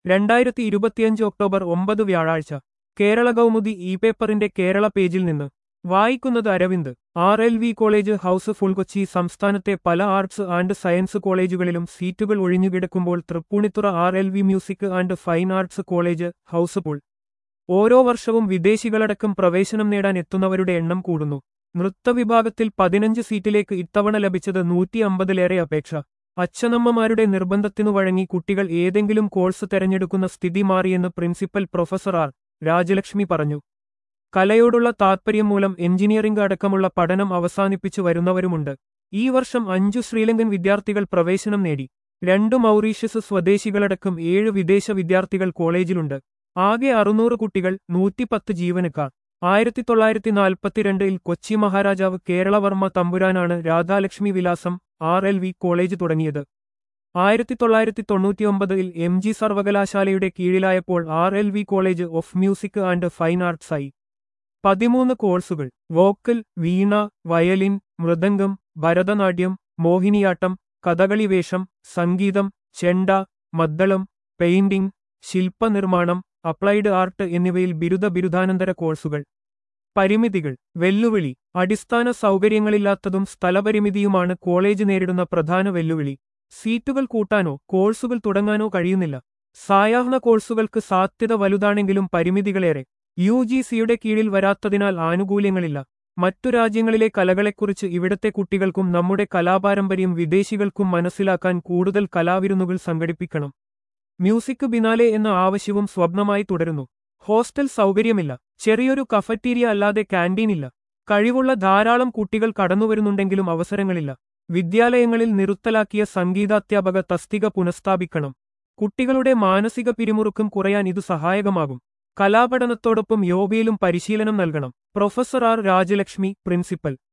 രണ്ടായിരത്തി ഇരുപത്തിയഞ്ച് ഒക്ടോബർ ഒമ്പത് വ്യാഴാഴ്ച കേരള കൗമുദി ഇ പേപ്പറിന്റെ കേരള പേജിൽ നിന്ന് വായിക്കുന്നത് Aravind R L V college house full Kochi സംസ്ഥാനത്തെ പല ആർട്സ് ആൻഡ് സയൻസ് കോളേജുകളിലും സീറ്റുകൾ ഒഴിഞ്ഞുകിടക്കുമ്പോൾ Tripunithura R L V music and fine arts college house full ഓരോ വർഷവും വിദേശികളടക്കം പ്രവേശനം നേടാൻ എത്തുന്നവരുടെ എണ്ണം കൂടുന്നു നൃത്തവിഭാഗത്തിൽ പതിനഞ്ച് സീറ്റിലേക്ക് ഇത്തവണ ലഭിച്ചത് നൂറ്റി അമ്പതിലേറെ അപേക്ഷ അച്ഛനമ്മമാരുടെ നിർബന്ധത്തിനു വഴങ്ങി കുട്ടികൾ ഏതെങ്കിലും കോഴ്സ് തെരഞ്ഞെടുക്കുന്ന സ്ഥിതി മാറിയെന്ന് പ്രിൻസിപ്പൽ പ്രൊഫസർ ആർ രാജലക്ഷ്മി പറഞ്ഞു കലയോടുള്ള താത്പര്യം മൂലം എഞ്ചിനീയറിംഗ് അടക്കമുള്ള പഠനം അവസാനിപ്പിച്ചു വരുന്നവരുമുണ്ട് ഈ വർഷം അഞ്ചു ശ്രീലങ്കൻ വിദ്യാർത്ഥികൾ പ്രവേശനം നേടി രണ്ടു മൗറീഷ്യസ് സ്വദേശികളടക്കം ഏഴ് വിദേശ വിദ്യാർത്ഥികൾ കോളേജിലുണ്ട് ആകെ അറുന്നൂറ് കുട്ടികൾ നൂറ്റിപ്പത്ത് ജീവനക്കാർ ആയിരത്തി തൊള്ളായിരത്തി നാൽപ്പത്തിരണ്ടിൽ കൊച്ചി മഹാരാജാവ് കേരളവർമ്മ തമ്പുരാനാണ് രാധാലക്ഷ്മി വിലാസം ആർ എൽ വി കോളേജ് തുടങ്ങിയത് ആയിരത്തി തൊള്ളായിരത്തി തൊണ്ണൂറ്റിയൊമ്പതിൽ എം ജി സർവകലാശാലയുടെ കീഴിലായപ്പോൾ R L V college of music and fine arts ആയി പതിമൂന്ന് കോഴ്സുകൾ വോക്കൽ വീണ വയലിൻ മൃദംഗം ഭരതനാട്യം മോഹിനിയാട്ടം കഥകളിവേഷം സംഗീതം ചെണ്ട മദ്ദളം പെയിന്റിംഗ് ശില്പനിർമ്മാണം അപ്ലൈഡ് ആർട്ട് എന്നിവയിൽ ബിരുദ ബിരുദാനന്തര കോഴ്സുകൾ പരിമിതികൾ വെല്ലുവിളി അടിസ്ഥാന സൗകര്യങ്ങളില്ലാത്തതും സ്ഥലപരിമിതിയുമാണ് കോളേജ് നേരിടുന്ന പ്രധാന വെല്ലുവിളി സീറ്റുകൾ കൂട്ടാനോ കോഴ്സുകൾ തുടങ്ങാനോ കഴിയുന്നില്ല സായാഹ്ന കോഴ്സുകൾക്ക് സാധ്യത വലുതാണെങ്കിലും പരിമിതികളേറെ യു ജി സിയുടെ കീഴിൽ വരാത്തതിനാൽ ആനുകൂല്യങ്ങളില്ല മറ്റു രാജ്യങ്ങളിലെ കലകളെക്കുറിച്ച് ഇവിടത്തെ കുട്ടികൾക്കും നമ്മുടെ കലാപാരമ്പര്യം വിദേശികൾക്കും മനസ്സിലാക്കാൻ കൂടുതൽ കലാവിരുന്നുകൾ സംഘടിപ്പിക്കണം മ്യൂസിക് ബിനാലെ എന്ന ആവശ്യവും സ്വപ്നമായി തുടരുന്നു ഹോസ്റ്റൽ സൗകര്യമില്ല ചെറിയൊരു കഫറ്റീരിയ അല്ലാതെ ക്യാൻറ്റീനില്ല കഴിവുള്ള ധാരാളം കുട്ടികൾ കടന്നുവരുന്നുണ്ടെങ്കിലും അവസരങ്ങളില്ല വിദ്യാലയങ്ങളിൽ നിറുത്തലാക്കിയ സംഗീതാധ്യാപക തസ്തിക പുനഃസ്ഥാപിക്കണം കുട്ടികളുടെ മാനസിക പിരിമുറുക്കം കുറയാൻ ഇത് സഹായകമാകും കലാപഠനത്തോടൊപ്പം യോഗയിലും പരിശീലനം നൽകണം പ്രൊഫസർ ആർ രാജലക്ഷ്മി പ്രിൻസിപ്പൽ